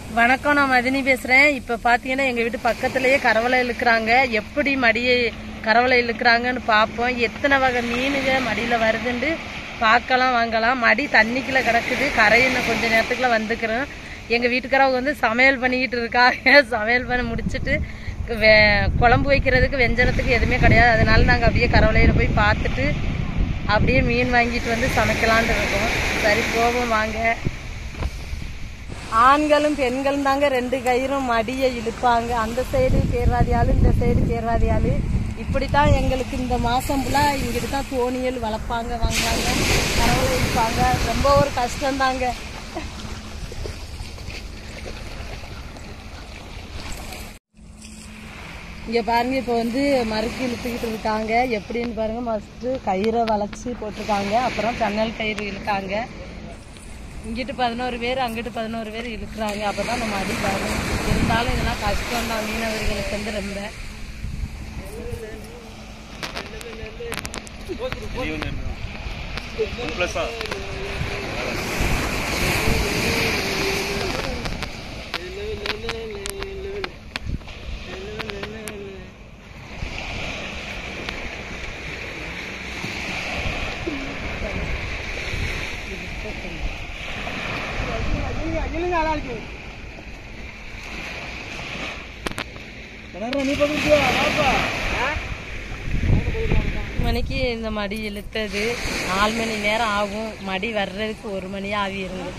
வணக்கம் நான் மதினி பேசுறேன் இப்ப பாத்தீங்கன்னா எங்க வீட்டு பக்கத்திலேயே கரவலை இழுக்கிறாங்க எப்படி மடியை கரவலை இழுக்கிறாங்கன்னு பார்ப்போம் எத்தனை வகை மீனுங்க மடியில வருதுன்னு பார்க்கலாம் வாங்கலாம் மடி தண்ணிக்குள்ள கிடக்குது கரையின கொஞ்ச நேரத்துக்குள்ள வந்துக்கிறோம் எங்க வீட்டுக்காரவங்க வந்து சமையல் பண்ணிக்கிட்டு இருக்காங்க சமையல் பண்ணி முடிச்சிட்டு வே- குழம்பு வைக்கிறதுக்கு வெஞ்சனத்துக்கு எதுவுமே கிடையாது அதனால நாங்க அப்படியே கரவலையில போய் பார்த்துட்டு அப்படியே மீன் வாங்கிட்டு வந்து சமைக்கலான்ட்டு இருக்கோம் சரி போவோம் வாங்க ஆண்களும் பெண்களும் தாங்க ரெண்டு கயிறும் மடியை இழுப்பாங்க அந்த சைடு கேர்வாதி ஆளு இந்த சைடு கேர்வாதி ஆளு இப்படித்தான் எங்களுக்கு இந்த மாசம் ஃபுல்லாக இங்கிட்டு தான் தோணியல் வளர்ப்பாங்க வாங்குவாங்க கரவலை இழுப்பாங்க ரொம்ப ஒரு கஷ்டம்தாங்க இங்க பாருங்க இப்போ வந்து மறுக்கு இழுத்துக்கிட்டு இருக்காங்க எப்படின்னு பாருங்க ஃபர்ஸ்ட் கயிறை வளைச்சி போட்டிருக்காங்க அப்புறம் ஜன்னல் கயிறு இழுக்காங்க இங்கிட்டு பதினோரு பேர் அங்கிட்டு பதினோரு பேர் இழுக்கிறாங்க அப்பதான் நம்ம அடி வரும் இருந்தாலும் இதெல்லாம் கஷ்டம் தான் மீனவர்களுக்கு வந்து ரொம்ப மணிக்கு இந்த மடி இழுத்தது நாலு மணி நேரம் ஆகும் மடி வர்றதுக்கு ஒரு மணி ஆகிருங்க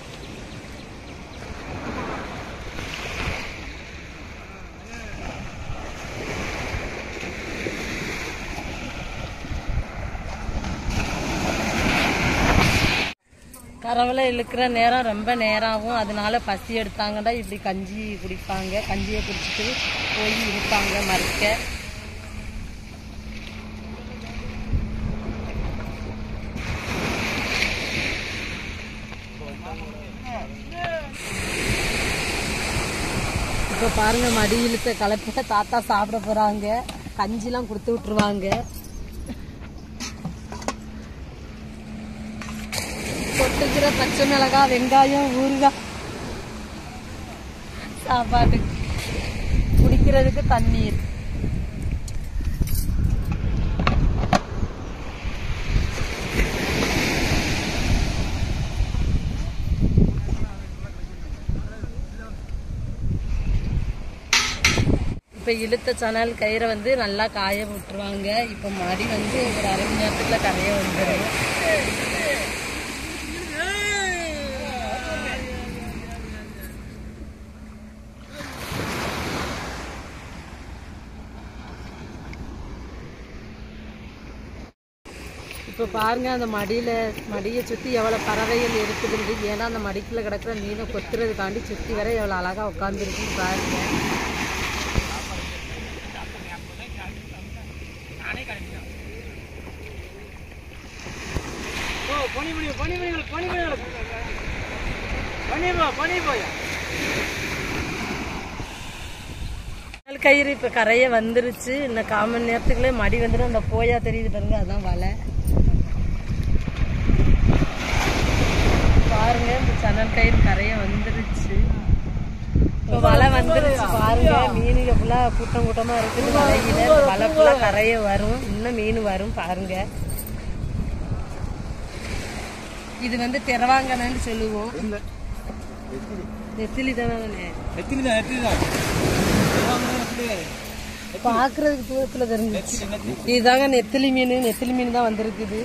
கரவலை இழுக்கிற நேரம் ரொம்ப நேரம் ஆகும் அதனால பசி எடுத்தாங்கன்னா இப்படி கஞ்சி குடிப்பாங்க கஞ்சியை குடிச்சிட்டு போய் இருப்பாங்க மறுக்க இப்போ பாருங்க மடி இழுத்த கலப்பை தாத்தா சாப்பிட போறாங்க கஞ்சிலாம் கொடுத்து விட்டுருவாங்க கொட்டுக்கிற பச்சை மிளகாய் வெங்காயம் ஊறுகாய் சாப்பாடு குடிக்கிறதுக்கு தண்ணீர் இப்போ இழுத்த சணல் கயிறை வந்து நல்லா காய விட்டுருவாங்க இப்போ மடி வந்து ஒரு அரை மணி நேரத்துக்குள்ள கரைய வந்துடும் இப்போ பாருங்க அந்த மடியில மடியை சுத்தி எவ்வளவு பறவைகள் இருக்குதுன்னு ஏன்னா அந்த மடிக்குள்ள கிடக்குற மீனை கொத்துறதுக்காண்டி சுத்தி வர எவ்வளவு அழகா உட்காந்துருக்குன்னு பாருங்க கடல் கயிறு இப்ப கரைய வந்துருச்சு இன்னும் கால் மணி நேரத்துக்குள்ளே மடி வந்துடும் அந்த போயா தெரியுது பாருங்க அதான் வலை பாருங்க இந்த சணல் கயிறு கரைய வந்துருச்சு இப்ப வலை வந்துருச்சு பாருங்க மீனுங்க ஃபுல்லா கூட்டம் கூட்டமா இருக்குது வலையில இந்த வலை ஃபுல்லா கரைய வரும் இன்னும் மீன் வரும் பாருங்க இது வந்து திரவாங்கன்னு சொல்லுவோம் நெத்திலி தானே பாக்குறதுக்கு தூரத்துல தெரிஞ்சிச்சு இதுதாங்க நெத்திலி மீன் நெத்திலி மீன் தான் வந்திருக்குது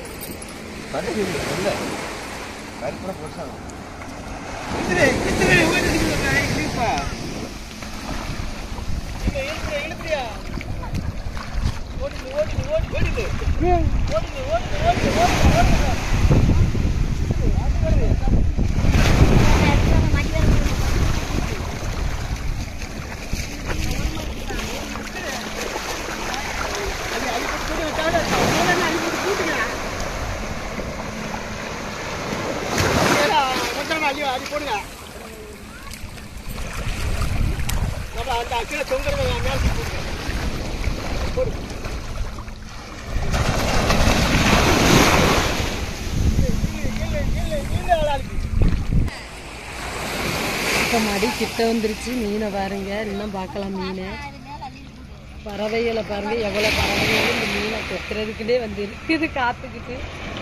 இப்போ மடி கிட்ட வந்துருச்சு மீனை பாருங்க இன்னும் பார்க்கலாம் மீனை பறவைகளை பாருங்க எவ்வளோ பறவைகள் இந்த மீனை கொத்துறதுக்குன்னே வந்து இருக்குது காத்துக்கிட்டு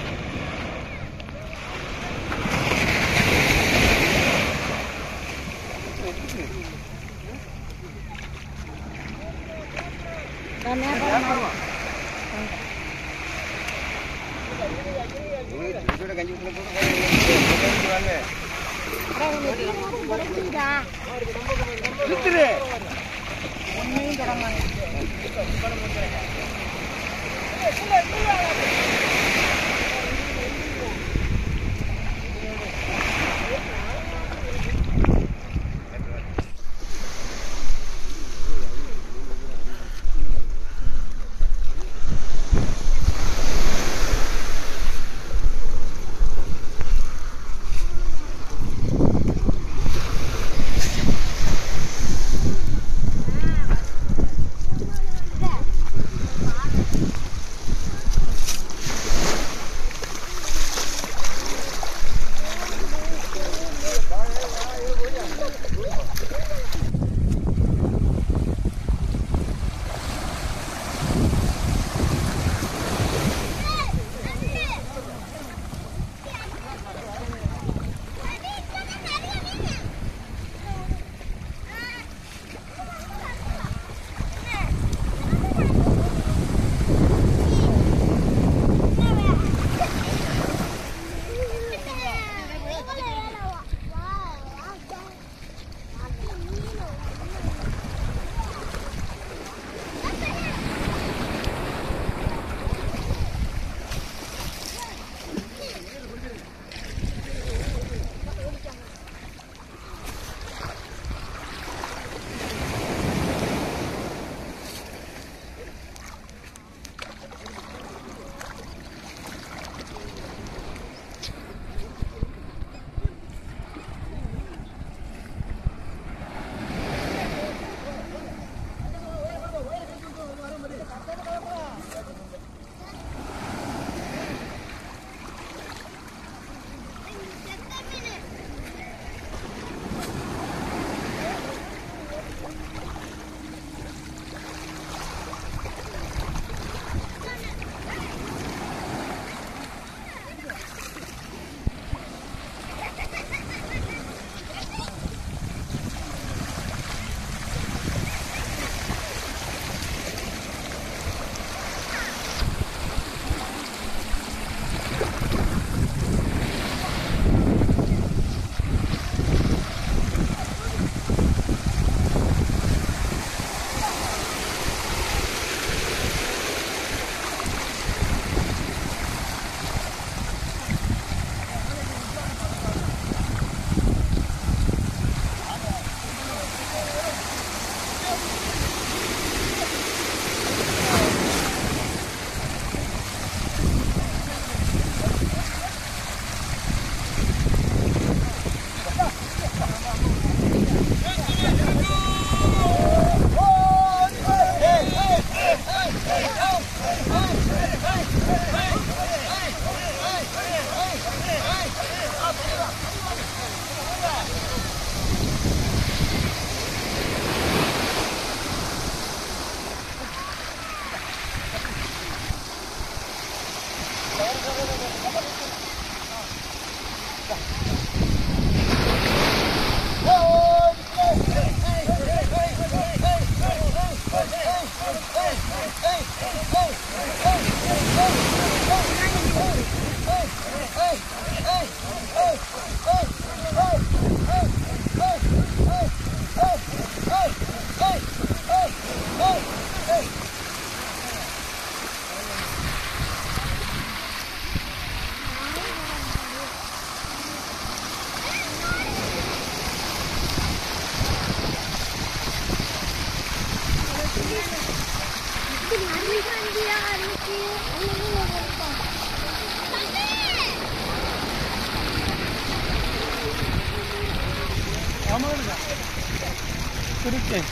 그렇게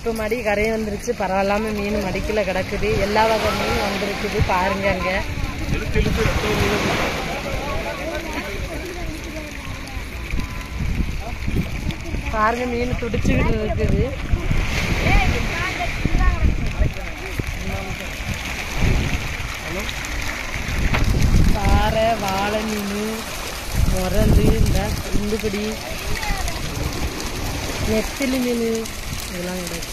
இப்போ மடி கரையை வந்துருச்சு பரவாயில்லாம மீன் மடிக்குள்ள கிடக்குது எல்லா வகை மீன் வந்திருக்குது பாருங்க அங்க பாருங்க மீன் துடிச்சுக்கிட்டு இருக்குது பாறை வாழை மீன் முரல் இந்த இந்துக்கடி நெத்திலி மீன் இதெல்லாம் கிடையாது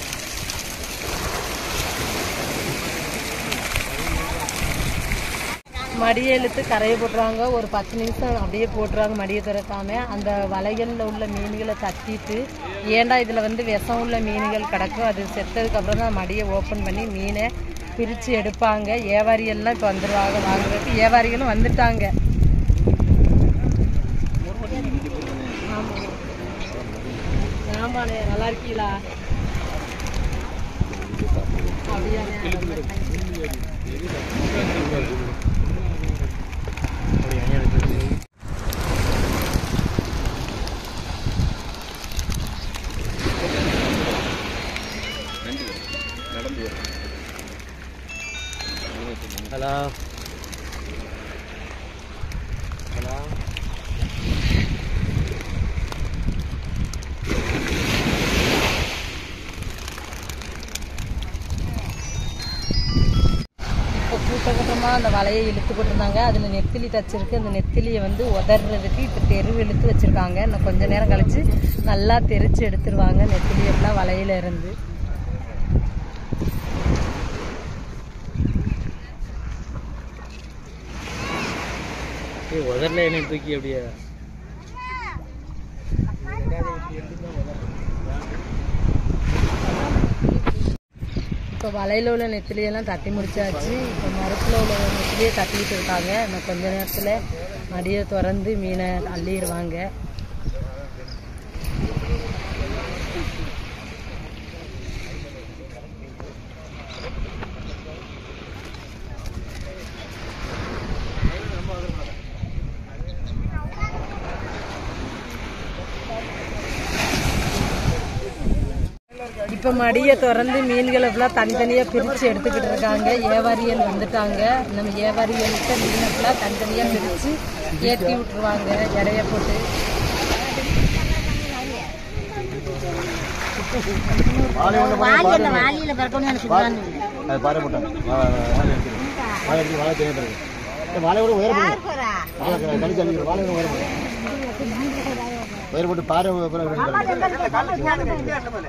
மடியை இழுத்து கரையை போட்டுருவாங்க ஒரு பத்து நிமிஷம் அப்படியே போட்டுருவாங்க மடியை திறக்காம அந்த வலைகளில் உள்ள மீன்களை தட்டிட்டு ஏன்டா இதில் வந்து விஷம் உள்ள மீன்கள் கிடக்கும் அது செத்ததுக்கு அப்புறம் தான் மடியை ஓப்பன் பண்ணி மீனை பிரித்து எடுப்பாங்க ஏவாரியெல்லாம் இப்போ வந்துடுவாங்க வாங்குறதுக்கு ஏவாரிகளும் வந்துட்டாங்க ஆமாம் ஆமாண்ணே நல்லா இருக்கீங்களா அப்படியாண்ணே ரொம்ப thanks. ஹலோ ஹலோ இப்போ கூட்டகட்டமாக அந்த வலையை இழுத்து போட்டிருந்தாங்க அதில் நெத்திலி தச்சிருக்கு அந்த நெத்திலியை வந்து உதறதுக்கு இப்போ தெரு இழுத்து வச்சுருக்காங்க இன்னும் கொஞ்ச நேரம் கழிச்சு நல்லா தெரிச்சு எடுத்துருவாங்க நெத்திலி எல்லாம் வலையில இருந்து ஏய் உதரல என்ன தூக்கி அப்படியே இப்போ வலையில் உள்ள நெத்திலியெல்லாம் தட்டி முடிச்சாச்சு இப்போ மரத்தில் உள்ள நெத்திலியை தட்டிட்டு இருக்காங்க இன்னும் கொஞ்ச நேரத்தில் மடியை திறந்து மீனை அள்ளிடுவாங்க இப்போ மடியை திறந்து மீன்களை ஃபுல்லாக தனித்தனியாக பிரித்து எடுத்துக்கிட்டு இருக்காங்க ஏவாரியல் வந்துட்டாங்க நம்ம ஏவாரியல்கிட்ட மீனை ஃபுல்லாக தனித்தனியாக பிரித்து ஏற்றி விட்டுருவாங்க இடைய போட்டு அது பாறை போட்டாங்க வா- வா- வாழை எடுத்துரு. வாழை எடுத்து வாழை தெரிய பிறகு இந்த வாழையோட உயர போடுங்க வாழை க- கடிச்சு அள்ளிக்கிறோம் வாழையோட உயர போடுங்க உயர போட்டு பாறை அப்புறம் ரெண்டு பாருங்க.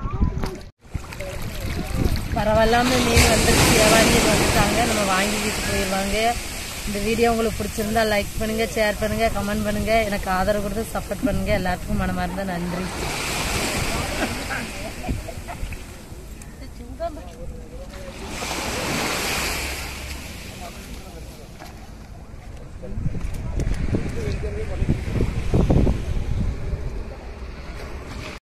பரவாயில்லாம மீன் வந்துருச்சு ஏவாரியல் வந்துட்டாங்க நம்ம வாங்கிக்கிட்டு போயிடுவாங்க இந்த வீடியோ உங்களுக்கு பிடிச்சிருந்தா லைக் பண்ணுங்க ஷேர் பண்ணுங்க கமெண்ட் பண்ணுங்க எனக்கு ஆதரவு கொடுத்து சப்போர்ட் பண்ணுங்க எல்லாத்துக்கும் மனமார்ந்த நன்றி